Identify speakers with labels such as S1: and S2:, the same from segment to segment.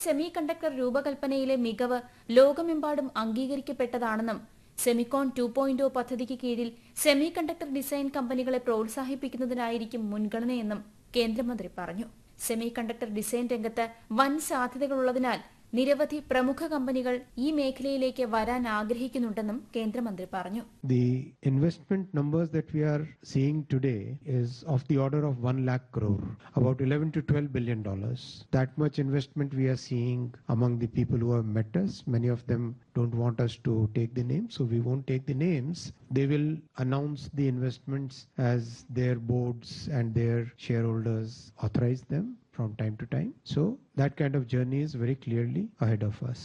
S1: Semi conductor രൂപകൽപ്പനയിലെ മികവ് ലോകമെമ്പാടും അംഗീകരിക്കപ്പെട്ടതാണെന്നും Semicon two point പദ്ധതിക്ക് കീഴിൽ സെമി കണ്ടക്ടർ ഡിസൈൻ കമ്പനികളെ പ്രോത്സാഹിപ്പിക്കുന്നതിനായിരിക്കും മുൻഗണനയെന്നും കേന്ദ്രമന്ത്രി പറഞ്ഞു സെമി കണ്ടക്ടർ ഡിസൈൻ രംഗത്ത് വൻ സാധ്യതകളുള്ളതിനാൽ നിരവധി പ്രമുഖ കമ്പനികൾ ഈ മേഖലയിലേക്ക് വരാൻ ആഗ്രഹിക്കുന്നുണ്ടെന്നും കേന്ദ്രമന്ത്രി പറഞ്ഞു
S2: The investment numbers that we are seeing today is of the order of 1 lakh crore, about 11 to 12 billion dollars. That much investment we are seeing among the people who have met us. Many of them don't want us to take the names, so we won't take the names. They will announce the investments as their boards and their shareholders authorize them from time to time. So that kind of journey is very clearly ahead of us.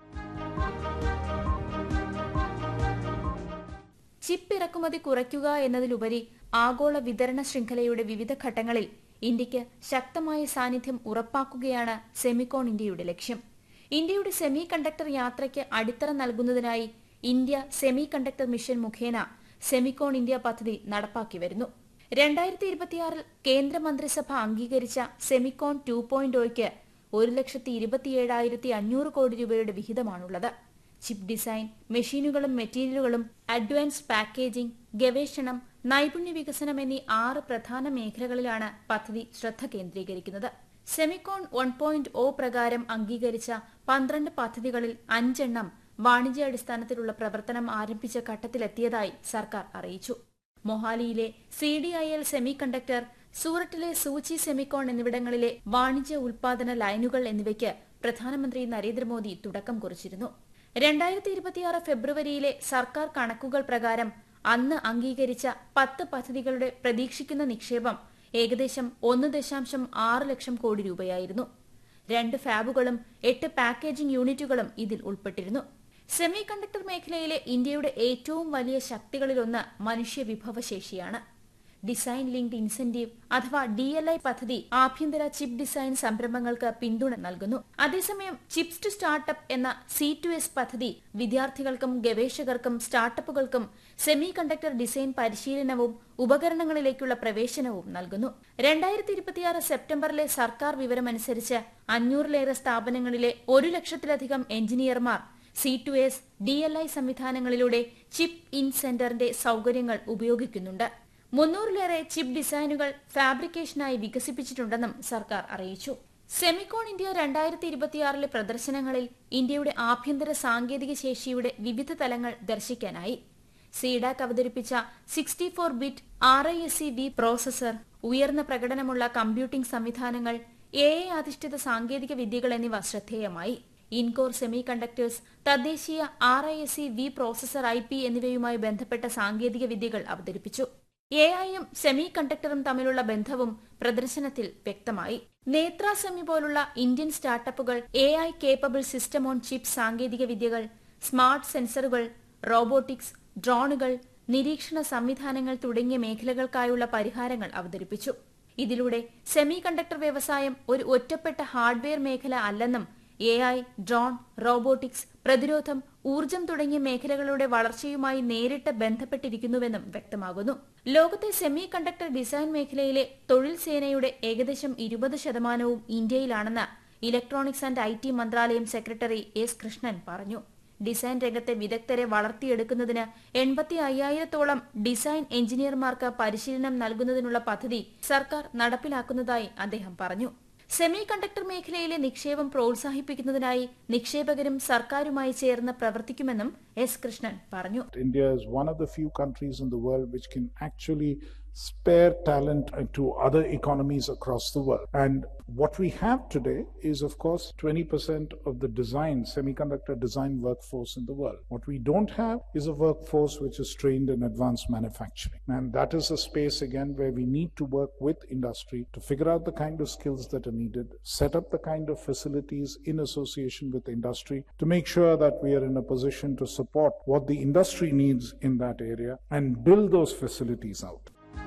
S1: Chip ഇറക്കുമതി കുറയ്ക്കുക എന്നതിലുപരി ആഗോള വിതരണ ശൃംഖലയുടെ വിവിധ ഘട്ടങ്ങളിൽ ഇന്ത്യക്ക് ശക്തമായ സാന്നിധ്യം ഉറപ്പാക്കുകയാണ് സെമിക്കോൺ ഇന്ത്യയുടെ ലക്ഷ്യം ഇന്ത്യയുടെ സെമി കണ്ടക്ടർ യാത്രയ്ക്ക് അടിത്തറ നൽകുന്നതിനായി ഇന്ത്യ സെമി കണ്ടക്ടർ മിഷൻ മുഖേന സെമിക്കോൺ ഇന്ത്യ പദ്ധതി നടപ്പാക്കി വരുന്നു രണ്ടായിരത്തി ഇരുപത്തിയാറിൽ കേന്ദ്രമന്ത്രിസഭ അംഗീകരിച്ച സെമിക്കോൺ ടു പോയിന്റ് ഒയ്ക്ക് ഒരു ലക്ഷത്തി ഇരുപത്തിയേഴായിരത്തി അഞ്ഞൂറ് കോടി രൂപയുടെ വിഹിതമാണുള്ളത് ചിപ്പ് ഡിസൈൻ മെഷീനുകളും മെറ്റീരിയലുകളും അഡ്വാൻസ് പാക്കേജിംഗ് ഗവേഷണം നൈപുണ്യ വികസനം എന്നീ ആറ് പ്രധാന മേഖലകളിലാണ് പദ്ധതി ശ്രദ്ധ കേന്ദ്രീകരിക്കുന്നത് സെമിക്കോൺ വൺ പോയിന്റ് ഒ പ്രകാരം അംഗീകരിച്ച പന്ത്രണ്ട് പദ്ധതികളിൽ അഞ്ചെണ്ണം വാണിജ്യാടിസ്ഥാനത്തിലുള്ള പ്രവർത്തനം ആരംഭിച്ച ഘട്ടത്തിലെത്തിയതായി സർക്കാർ അറിയിച്ചു മൊഹാലിയിലെ C D I L semiconductor സൂററ്റിലെ സൂചി സെമിക്കോൺ എന്നിവിടങ്ങളിലെ വാണിജ്യ ഉൽപാദന ലൈനുകൾ എന്നിവയ്ക്ക് പ്രധാനമന്ത്രി നരേന്ദ്രമോദി തുടക്കം കുറിച്ചിരുന്നു രണ്ടായിരത്തി ഇരുപത്തിയാറ് ഫെബ്രുവരിയിലെ സർക്കാർ കണക്കുകൾ പ്രകാരം അന്ന് അംഗീകരിച്ച പത്ത് പദ്ധതികളുടെ പ്രതീക്ഷിക്കുന്ന നിക്ഷേപം ഏകദേശം ഒന്ന് ദശാംശം ആറ് ലക്ഷം കോടി രൂപയായിരുന്നു രണ്ട് ഫാബുകളും എട്ട് പാക്കേജിംഗ് യൂണിറ്റുകളും ഇതിൽ ഉൾപ്പെട്ടിരുന്നു സെമി കണ്ടക്ടർ മേഖലയിലെ ഇന്ത്യയുടെ ഏറ്റവും വലിയ ശക്തികളിലൊന്ന് മനുഷ്യ വിഭവശേഷിയാണ് ഡിസൈൻ ലിങ്ക്ഡ് ഇൻസെന്റീവ് അഥവാ ഡി എൽ ഐ പദ്ധതി ആഭ്യന്തര ചിപ്പ് ഡിസൈൻ സംരംഭങ്ങൾക്ക് പിന്തുണ നൽകുന്നു അതേസമയം ചിപ്സ് ടു സ്റ്റാർട്ടപ്പ് എന്ന സി ടു എസ് പദ്ധതി വിദ്യാർത്ഥികൾക്കും ഗവേഷകർക്കും സ്റ്റാർട്ടപ്പുകൾക്കും സെമി കണ്ടക്ടർ ഡിസൈൻ പരിശീലനവും ഉപകരണങ്ങളിലേക്കുള്ള പ്രവേശനവും നൽകുന്നു രണ്ടായിരത്തി ഇരുപത്തിയാറ് സെപ്റ്റംബറിലെ സർക്കാർ വിവരമനുസരിച്ച് അഞ്ഞൂറിലേറെ സ്ഥാപനങ്ങളിലെ ഒരു ലക്ഷത്തിലധികം എഞ്ചിനീയർമാർ C two S D L I സംവിധാനങ്ങളിലൂടെ ചിപ്പ് ഇൻ സെന്ററിന്റെ സൌകര്യങ്ങൾ ഉപയോഗിക്കുന്നുണ്ട് മുന്നൂറിലേറെ ചിപ്പ് ഡിസൈനുകൾ ഫാബ്രിക്കേഷനായി വികസിപ്പിച്ചിട്ടുണ്ടെന്നും സർക്കാർ അറിയിച്ചു സെമിക്കോൺ ഇന്ത്യ രണ്ടായിരത്തി ഇരുപത്തിയാറിലെ പ്രദർശനങ്ങളിൽ ഇന്ത്യയുടെ ആഭ്യന്തര സാങ്കേതിക ശേഷിയുടെ വിവിധ തലങ്ങൾ ദർശിക്കാനായി സീഡാക് അവതരിപ്പിച്ച sixty four bit R I S C V processor ഉയർന്ന പ്രകടനമുള്ള കമ്പ്യൂട്ടിംഗ് സംവിധാനങ്ങൾ എ ഐ അധിഷ്ഠിത സാങ്കേതിക വിദ്യകൾ എന്നിവ ശ്രദ്ധേയമായി ഇൻകോർ സെമി കണ്ടക്ടേഴ്സ് തദ്ദേശീയ R I S C V processor I P എന്നിവയുമായി ബന്ധപ്പെട്ട സാങ്കേതിക വിദ്യകൾ അവതരിപ്പിച്ചു എ ഐയും സെമി കണ്ടക്ടറും തമ്മിലുള്ള ബന്ധവും പ്രദർശനത്തിൽ വ്യക്തമായി നേത്ര സെമി പോലുള്ള ഇന്ത്യൻ സ്റ്റാർട്ടപ്പുകൾ A I capable system on chip സാങ്കേതിക വിദ്യകൾ സ്മാർട്ട് സെൻസറുകൾ റോബോട്ടിക്സ് ഡ്രോണുകൾ നിരീക്ഷണ സംവിധാനങ്ങൾ തുടങ്ങിയ മേഖലകൾക്കായുള്ള പരിഹാരങ്ങൾ അവതരിപ്പിച്ചു ഇതിലൂടെ സെമി കണ്ടക്ടർ വ്യവസായം ഒരു ഒറ്റപ്പെട്ട ഹാർഡ്വെയർ മേഖല അല്ലെന്നും എ ഐ ഡ്രോൺ റോബോട്ടിക്സ് പ്രതിരോധം ഊർജം തുടങ്ങിയ മേഖലകളുടെ വളർച്ചയുമായി നേരിട്ട് ബന്ധപ്പെട്ടിരിക്കുന്നുവെന്നും വ്യക്തമാകുന്നു ലോകത്തെ സെമി കണ്ടക്ടർ ഡിസൈൻ മേഖലയിലെ തൊഴിൽ സേനയുടെ ഏകദേശം ഇരുപത് ശതമാനവും ഇന്ത്യയിലാണെന്ന് ഇലക്ട്രോണിക്സ് ആൻഡ് ഐ ടി മന്ത്രാലയം സെക്രട്ടറി എസ് കൃഷ്ണൻ പറഞ്ഞു ഡിസൈൻ രംഗത്തെ വിദഗ്ധരെ വളർത്തിയെടുക്കുന്നതിന് എൺപത്തി അയ്യായിരത്തോളം ഡിസൈൻ എഞ്ചിനീയർമാർക്ക് പരിശീലനം നൽകുന്നതിനുള്ള പദ്ധതി സർക്കാർ നടപ്പിലാക്കുന്നതായി അദ്ദേഹം പറഞ്ഞു സെമി കണ്ടക്ടർ മേഖലയിലെ നിക്ഷേപം പ്രോത്സാഹിപ്പിക്കുന്നതിനായി നിക്ഷേപകരും സർക്കാരുമായി ചേർന്ന് പ്രവർത്തിക്കുമെന്നും എസ് കൃഷ്ണൻ പറഞ്ഞു
S3: India is one of the few countries in the world which can actually spare talent to other economies across the world. And what we have today is, of course, 20% of the design, semiconductor design workforce in the world. What we don't have is a workforce which is trained in advanced manufacturing. And that is a space, again, where we need to work with industry to figure out the kind of skills that are needed, set up the kind of facilities in association with industry to make sure that we are in a position to support what the industry needs in that area and build those facilities out.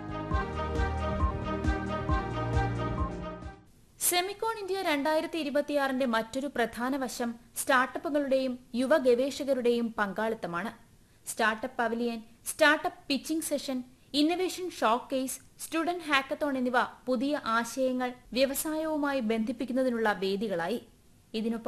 S1: Semicon India രണ്ടായിരത്തി ഇരുപത്തിയാറിന്റെ മറ്റൊരു പ്രധാന വശം സ്റ്റാർട്ടപ്പുകളുടെയും യുവ ഗവേഷകരുടെയും പങ്കാളിത്തമാണ് startup pavilion startup pitching session innovation showcase student hackathon എന്നിവ പുതിയ ആശയങ്ങൾ വ്യവസായവുമായി ബന്ധിപ്പിക്കുന്നതിനുള്ള വേദികളായി ഇതിനൊപ്പം